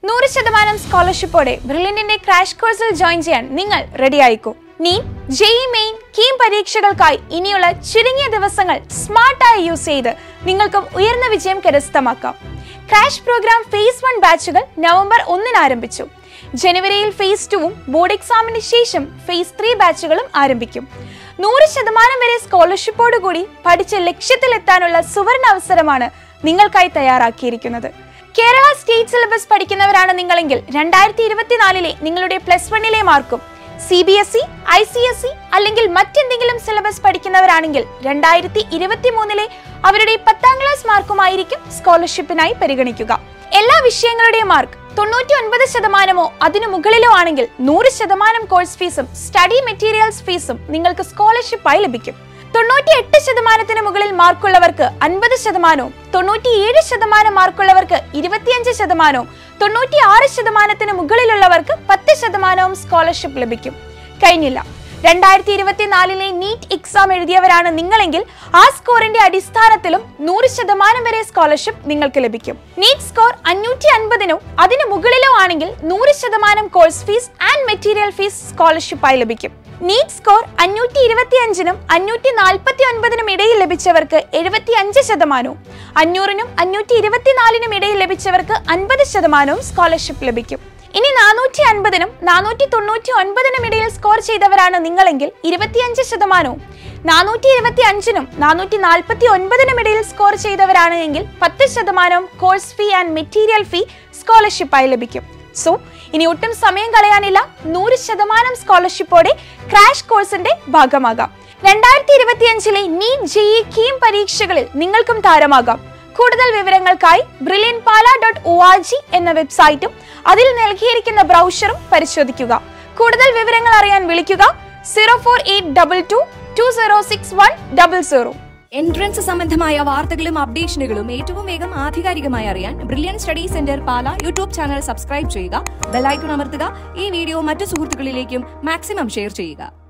നൂറ് ശതമാനം സ്കോളർഷിപ്പോടെ ബ്രില്യന്റിന്റെ ക്രാഷ് കോഴ്സിൽ ജോയിൻ ചെയ്യാൻ നിങ്ങൾ റെഡി ആയിക്കോ നീ ജെഇ മെയിൻ കീം പരീക്ഷകൾക്കായി ഇനിയുള്ള ചുരുങ്ങിയ ദിവസങ്ങൾ സ്മാർട്ടായി യൂസ് ചെയ്ത് നിങ്ങൾക്കും ഉയർന്ന വിജയം കരസ്ഥമാക്കാം ക്രാഷ് പ്രോഗ്രാം ഫേസ് വൺ ബാച്ചുകൾ നവംബർ ഒന്നിന് ആരംഭിച്ചു ജനുവരിയിൽ ഫേസ് ടുവും ബോർഡ് എക്സാമിന് ശേഷം ഫേസ് ത്രീ ബാച്ചുകളും ആരംഭിക്കും നൂറ് ശതമാനം വരെ സ്കോളർഷിപ്പോടുകൂടി പഠിച്ച് ലക്ഷ്യത്തിലെത്താനുള്ള സുവർണ അവസരമാണ് നിങ്ങൾക്കായി തയ്യാറാക്കിയിരിക്കുന്നത് കേരള സ്റ്റേറ്റ് സിലബസ് പഠിക്കുന്നവരാണ് നിങ്ങളെങ്കിൽ രണ്ടായിരത്തി ഇരുപത്തിനാലിലെ നിങ്ങളുടെ പ്ലസ് വണ്ണിലെ മാർക്കും C B S E I C S E അല്ലെങ്കിൽ മറ്റെന്തെങ്കിലും സിലബസ് പഠിക്കുന്നവരാണെങ്കിൽ രണ്ടായിരത്തി ഇരുപത്തി മൂന്നിലെ അവരുടെ പത്താം ക്ലാസ് മാർക്കുമായിരിക്കും സ്കോളർഷിപ്പിനായി പരിഗണിക്കുക എല്ലാ വിഷയങ്ങളുടെയും മാർക്ക് തൊണ്ണൂറ്റി ഒൻപത് ശതമാനമോ അതിനു മുകളിലോ ആണെങ്കിൽ നൂറ് ശതമാനം കോഴ്സ് ഫീസും സ്റ്റഡി മെറ്റീരിയൽസ് ഫീസും നിങ്ങൾക്ക് സ്കോളർഷിപ്പായി ലഭിക്കും തൊണ്ണൂറ്റി എട്ട് ശതമാനത്തിന് മുകളിൽ മാർക്കുള്ളവർക്ക് അൻപത് ശതമാനവും തൊണ്ണൂറ്റിയേഴ് ശതമാനം മാർക്കുള്ളവർക്ക് ഇരുപത്തിയഞ്ച് ശതമാനവും തൊണ്ണൂറ്റി ആറ് ശതമാനത്തിന് മുകളിലുള്ളവർക്ക് പത്ത് ശതമാനവും സ്കോളർഷിപ്പ് ലഭിക്കും കഴിഞ്ഞില്ല രണ്ടായിരത്തി ഇരുപത്തിനാലിലെ നീറ്റ് എക്സാം എഴുതിയവരാണ് നിങ്ങളെങ്കിൽ ആ സ്കോറിന്റെ അടിസ്ഥാനത്തിലും നൂറ് ശതമാനം വരെ സ്കോളർഷിപ്പ് നിങ്ങൾക്ക് ലഭിക്കും നീറ്റ് സ്കോർ അഞ്ഞൂറ്റി അൻപതിനോ അതിന് മുകളിലോ ആണെങ്കിൽ നൂറ് ശതമാനം course fees and material fees സ്കോളർഷിപ്പായി ലഭിക്കും നീറ്റ് സ്കോർ അഞ്ഞൂറ്റി ഇരുപത്തി അഞ്ചിനും അഞ്ഞൂറ്റി നാൽപ്പത്തി ഒൻപതിനും ഇടയിൽ ലഭിച്ചവർക്ക് എഴുപത്തി അഞ്ച് ശതമാനവും അഞ്ഞൂറിനും അഞ്ഞൂറ്റി ഇരുപത്തിനാലിനും ഇടയിൽ ലഭിച്ചവർക്ക് അൻപത് ശതമാനവും സ്കോളർഷിപ്പ് ലഭിക്കും ഇനി നാനൂറ്റി അൻപതിനും നാനൂറ്റി തൊണ്ണൂറ്റി ഒൻപതിനും ഇടയിൽ സ്കോർ ചെയ്തവരാണ് നിങ്ങളെങ്കിൽ ഇരുപത്തിയഞ്ച് ശതമാനവും നാനൂറ്റി ഇരുപത്തി അഞ്ചിനും നാനൂറ്റി നാൽപ്പത്തി ഒൻപതിനും ഇടയിൽ സ്കോർ ചെയ്തവരാണ് എങ്കിൽ പത്ത് ശതമാനവും course fee and material fee സ്കോളർഷിപ്പായി ലഭിക്കും സോ ഇനി ഒട്ടും സമയം കളയാനില്ല നൂറ് ശതമാനം സ്കോളർഷിപ്പോടെ ക്രാഷ് കോഴ്സിന്റെ ഭാഗമാകാം രണ്ടായിരത്തി ഇരുപത്തിയഞ്ചിലെ നീറ്റ് ജെഇ കീം പരീക്ഷകളിൽ നിങ്ങൾക്കും താരമാകാം കൂടുതൽ വിവരങ്ങൾക്കായി Brilliant Pala dot O R G എന്ന വെബ്സൈറ്റും അതിൽ നൽകിയിരിക്കുന്ന ബ്രൗഷറും പരിശോധിക്കുക കൂടുതൽ വിവരങ്ങൾ അറിയാൻ വിളിക്കുക zero four eight double two two zero six one double zero entrance സംബന്ധമായ വാർത്തകളും അപ്ഡേഷനുകളും ഏറ്റവും വേഗം ആധികാരികമായി അറിയാൻ Brilliant study centre Pala YouTube channel subscribe ചെയ്യുക ബെലൈക്കൺ അമർത്തുക ഈ വീഡിയോ മറ്റു സുഹൃത്തുക്കളിലേക്കും മാക്സിമം ഷെയർ ചെയ്യുക